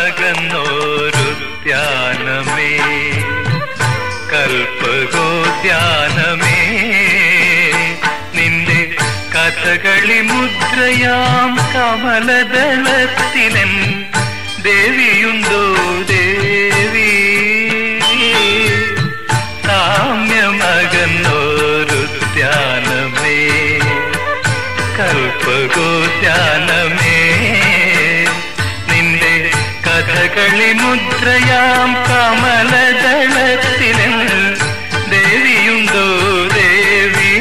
സാമ്യമകന്നോരുദ്യാനമേ കൽപ്പകോദ്യാനമേ നിന്റെ കഥകളി മുദ്രയാം കമലദളത്തിലൻ ദേവിയുണ്ടോ ദേവി സാമ്യമകന്നോരുദ്യാനമേ കൽപ്പകോദ്യാനമേ നിന്റെ കഥകളി മുദ്രയാം കമലദളത്തിലൻ ദേവിയുണ്ടോ ദേവി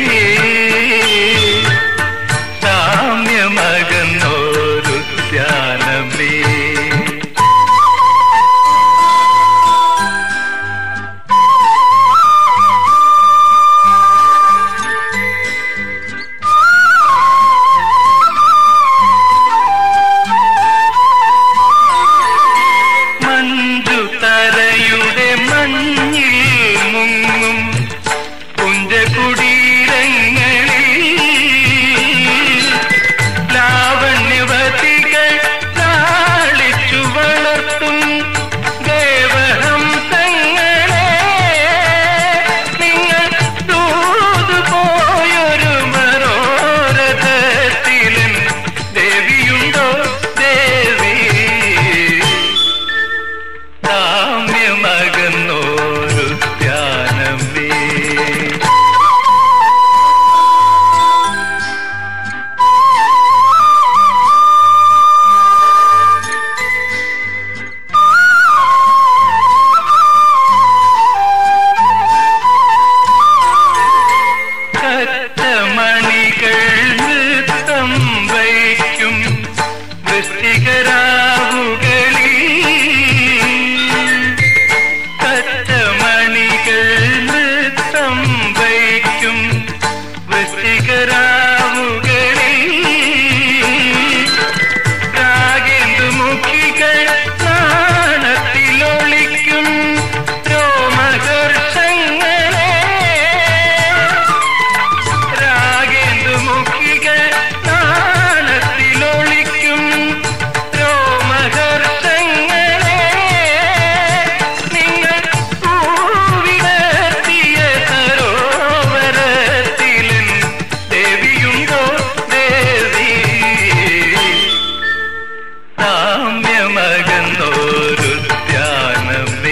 സാമ്യമകന്നോരുദ്യാനമേ മഞ്ജു തരയുടെ മഞ്ഞിൽ മുങ്ങും കുഞ്ചകുടീരങ്ങളിൽ ലാവണ്യവതികൾ ലാളിച്ചു വളർത്തും ദേവഹംസങ്ങളെ നിങ്ങൾ തൂതുപോയൊരു മനോരഥത്തിലും ദേവിയുണ്ടോ ദേവി സാമ്യമകന്നോരു ധ്യാനമേ കറ്റമണികൾ നൃത്തം വയ്ക്കും വൃഷ്ടികരാവുകളിൽ കറ്റമണികൾ നൃത്തം വയ്ക്കും വൃഷ്ടികരാവുകളിൽ രാഗേന്ദുമുഖികൾ നാണത്തിലൊളിക്കും രോമഹർഷങ്ങളെ രാഗേന്ദുമുഖികൾ നാണത്തിലൊളിക്കും രോമഹർഷങ്ങളെ നിങ്ങൾ പൂവിടർത്തിയ സരോവരത്തിലും ദേവിയുണ്ടോ ദേവി സാമ്യമകന്നോരു ധ്യാനമേ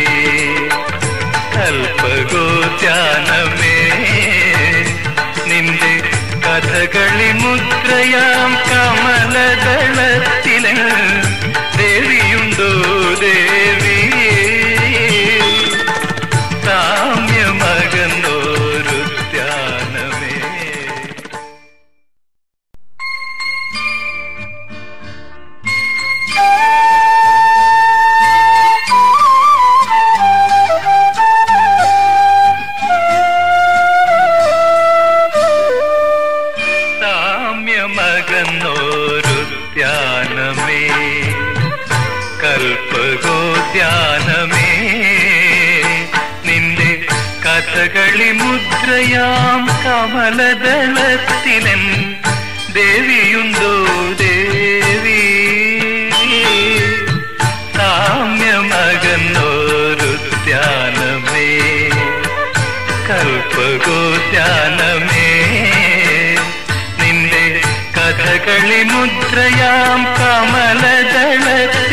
കൽപ്പഗോധ്യാനമേ നിന്റെ കഥകളി മുദ്രയാം കമലദളത്തില് ദേവിയുണ്ടോ ദേവി സാമ്യമകന്നോരു ധ്യാനമേ സാമ്യമകന്നോരു ധ്യാനമേ കൽപ്പകോദ്യാനമേ നിന്റെ കഥകളി മുദ്രയാം കമലദളത്തിലൻ ദേവിയുണ്ടോ ദേവി സാമ്യമകന്നോരു ധ്യാനമേ കൽപ്പകോദ്യാനമേ നിന്റെ കഥകളി മുദ്രയാം കമലദളത്തിൽ